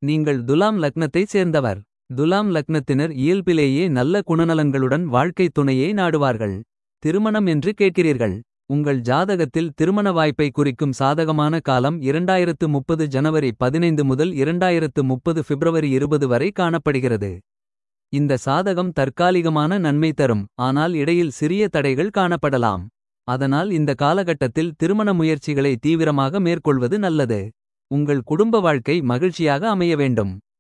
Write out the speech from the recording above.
நீங்கள் துலாம் லக்னத்தைச் சேர்ந்தவர். துலாம் லக்னத்தினர் இயல்பிலேயே நல்ல குணநலன்களுடன் வாழ்க்கைத் துணையை நாடுவார்கள். திருமணம் என்று கேட்கிறீர்கள். உங்கள் ஜாதகத்தில் திருமண வாய்ப்பை குறிக்கும் சாதகமான காலம் 2030 ஜனவரி 15 முதல் 2030 பிப்ரவரி 20 வரை காணப்படுகிறது. இந்த சாதகம் தற்காலிகமான நன்மை தரும் ஆனால் இடையில் சிறிய தடைகள் காணப்படலாம். அதனால் இந்த காலகட்டத்தில் திருமண முயற்சிகளை தீவிரமாக மேற்கொள்வது நல்லது. உங்கள் குடும்ப வாழ்க்கை மகிழ்ச்சியாக அமைய வேண்டும்.